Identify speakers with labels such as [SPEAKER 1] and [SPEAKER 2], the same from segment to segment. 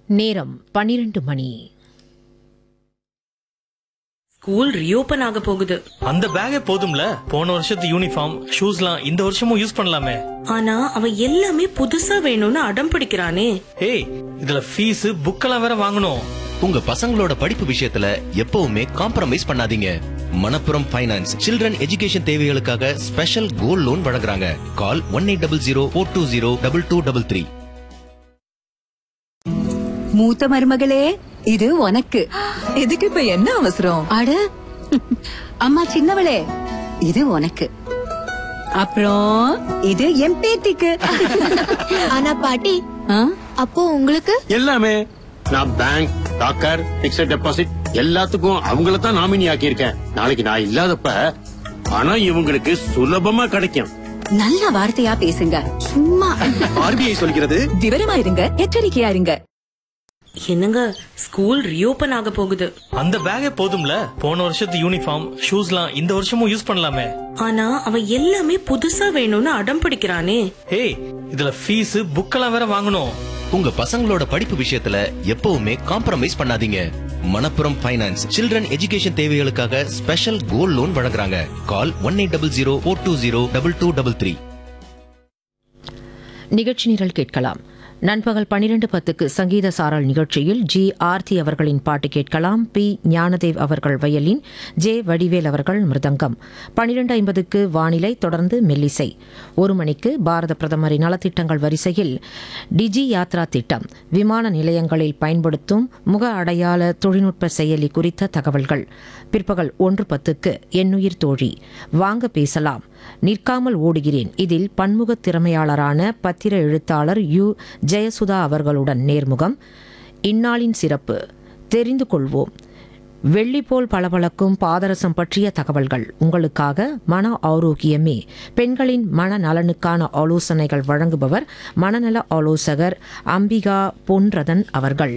[SPEAKER 1] நேரம் பனிரெண்டு மணி
[SPEAKER 2] school reopen ஆக போகுது
[SPEAKER 3] அந்த பேக்கே போதும்ல போன வருஷத்து யூனிஃபார்ம் ஷூஸ்லாம் இந்த வருஷமும் யூஸ் பண்ணலாமே
[SPEAKER 2] ஆனா அவன் எல்லாமே புதுசா வேணும்னு அடம் பிடிக்கிறானே
[SPEAKER 3] ஏய் இதுல ஃபீஸ் புக்கெல்லாம் வேற வாங்கணும்
[SPEAKER 4] உங்க பசங்களோட படிப்பு விஷயத்துல எப்பவுமே காம்ப்ரமைஸ் பண்ணாதீங்க மணப்புரம் ஃபைனான்ஸ் சில்ட்ரன் எஜுகேஷன் தேவைகளுக்காக ஸ்பெஷல் கோல்ட் லோன் வழங்குறாங்க call one eight double zero four two zero double two double three
[SPEAKER 5] மூத்த மருமகளே இது உனக்கு
[SPEAKER 6] இதுக்கு இப்ப என்ன அவசரம்
[SPEAKER 5] அட அம்மா சின்னவளே இது உனக்கு அப்புறம் இது என் பேத்திக்கு
[SPEAKER 7] ஆனா பாட்டி
[SPEAKER 5] ஆ?
[SPEAKER 7] அப்போ உங்களுக்கு
[SPEAKER 8] எல்லாமே நான் பேங்க் டாக்கர் பிக்ஸட் டெபாசிட் எல்லாத்துக்கும் அவங்கள தான் நாமினி ஆக்கியிருக்கேன் நாளைக்கு நான் இல்லாதப்ப பணம் இவங்களுக்கு சுலபமா கிடைக்கும்
[SPEAKER 5] நல்ல வார்த்தையா பேசுங்க சும்மா
[SPEAKER 8] ஆர்பிஐ சொல்கிறது
[SPEAKER 6] விவரமா இருங்க எச்சரிக்கையா இருங்க
[SPEAKER 2] என்னங்க ஸ்கூல் ரீஓபன் ஆக போகுது
[SPEAKER 3] அந்த பேக்கே போதும்ல போன வருஷத்து யூனிஃபார்ம் ஷூஸ்லாம் இந்த வருஷமும் யூஸ் பண்ணலாமே
[SPEAKER 2] ஆனா அவன் எல்லாமே புதுசா வேணும்னு அடம் பிடிக்கிறானே
[SPEAKER 3] ஏய் இதுல ஃபீஸ் புக்கெல்லாம் வேற வாங்கணும்
[SPEAKER 4] உங்க பசங்களோட படிப்பு விஷயத்துல எப்பவுமே காம்ப்ரமைஸ் பண்ணாதீங்க மணப்புரம் ஃபைனான்ஸ் சில்ட்ரன் எஜுகேஷன் தேவைகளுக்காக ஸ்பெஷல் கோல்ட் லோன் வழங்குறாங்க call one eight double zero four two zero double two double three
[SPEAKER 1] நிகழ்ச்சி நிரல் கேட்கலாம் நண்பகல் பனிரெண்டு பத்துக்கு சங்கீத சாரல் நிகழ்ச்சியில் ஜி ஆர்த்தி அவர்களின் பாட்டு கேட்கலாம் பி ஞானதேவ் அவர்கள் வயலின் ஜே வடிவேல் அவர்கள் மிருதங்கம் பனிரெண்டு ஐம்பதுக்கு வானிலை தொடர்ந்து மெல்லிசை ஒரு மணிக்கு பாரத பிரதமரின் நலத்திட்டங்கள் வரிசையில் டிஜி யாத்ரா திட்டம் விமான நிலையங்களில் பயன்படுத்தும் முக அடையாள தொழில்நுட்ப செயலி குறித்த தகவல்கள் பிற்பகல் ஒன்று பத்துக்கு எண்ணுயிர் தோழி வாங்க பேசலாம் நிற்காமல் ஓடுகிறேன் இதில் பன்முக திறமையாளரான பத்திர எழுத்தாளர் யு ஜெயசுதா அவர்களுடன் நேர்முகம் இந்நாளின் சிறப்பு தெரிந்து கொள்வோம் வெள்ளி போல் பளபளக்கும் பாதரசம் பற்றிய தகவல்கள் உங்களுக்காக மன ஆரோக்கியமே பெண்களின் மன நலனுக்கான ஆலோசனைகள் வழங்குபவர் மனநல ஆலோசகர் அம்பிகா பொன்ரதன் அவர்கள்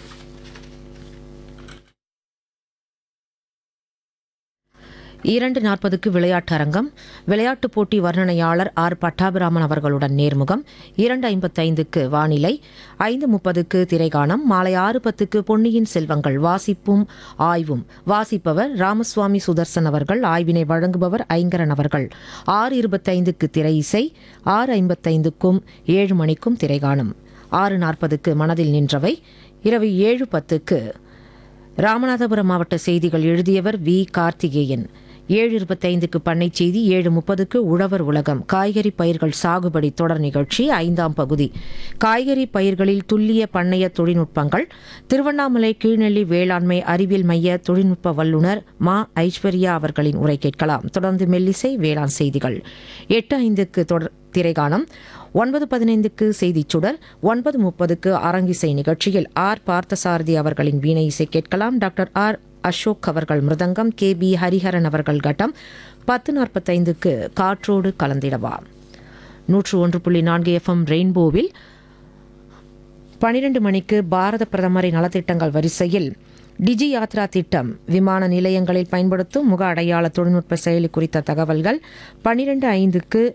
[SPEAKER 1] இரண்டு நாற்பதுக்கு விளையாட்டு அரங்கம் விளையாட்டுப் போட்டி வர்ணனையாளர் ஆர் பட்டாபிராமன் அவர்களுடன் நேர்முகம் இரண்டு ஐம்பத்தைந்துக்கு வானிலை ஐந்து முப்பதுக்கு திரைகாணம் மாலை ஆறு பத்துக்கு பொன்னியின் செல்வங்கள் வாசிப்பும் ஆய்வும் வாசிப்பவர் ராமசுவாமி சுதர்சன் அவர்கள் ஆய்வினை வழங்குபவர் ஐங்கரன் அவர்கள் ஆறு இருபத்தைந்துக்கு திரை இசை ஆறு ஐம்பத்தைந்துக்கும் ஏழு மணிக்கும் திரைகாணம் ஆறு நாற்பதுக்கு மனதில் நின்றவை இரவு ஏழு பத்துக்கு ராமநாதபுரம் மாவட்ட செய்திகள் எழுதியவர் வி கார்த்திகேயன் ஏழு இருபத்தைந்துக்கு பண்ணை செய்தி ஏழு முப்பதுக்கு உழவர் உலகம் காய்கறி பயிர்கள் சாகுபடி தொடர் நிகழ்ச்சி ஐந்தாம் பகுதி காய்கறி பயிர்களில் துல்லிய பண்ணைய தொழில்நுட்பங்கள் திருவண்ணாமலை கீழ்நெல்லி வேளாண்மை அறிவியல் மைய தொழில்நுட்ப வல்லுநர் மா ஐஸ்வர்யா அவர்களின் உரை கேட்கலாம் தொடர்ந்து மெல்லிசை வேளாண் செய்திகள் எட்டு ஐந்துக்கு தொடர் திரைகாணம் ஒன்பது பதினைந்துக்கு செய்திச் சுடர் ஒன்பது முப்பதுக்கு அரங்கிசை நிகழ்ச்சியில் ஆர் பார்த்தசாரதி அவர்களின் வீணை இசை கேட்கலாம் டாக்டர் ஆர் அசோக் அவர்கள் மிருதங்கம் கே பி ஹரிஹரன் அவர்கள் கட்டம் பத்து நாற்பத்தைந்துக்கு காற்றோடு கலந்திடவா நூற்று ஒன்று புள்ளி நான்கு எஃப்எம் ரெயின்போவில் பனிரெண்டு மணிக்கு பாரத பிரதமரின் நலத்திட்டங்கள் வரிசையில் டிஜி யாத்ரா திட்டம் விமான நிலையங்களில் பயன்படுத்தும் முக அடையாள தொழில்நுட்ப செயலி குறித்த தகவல்கள் பனிரெண்டு ஐந்துக்கு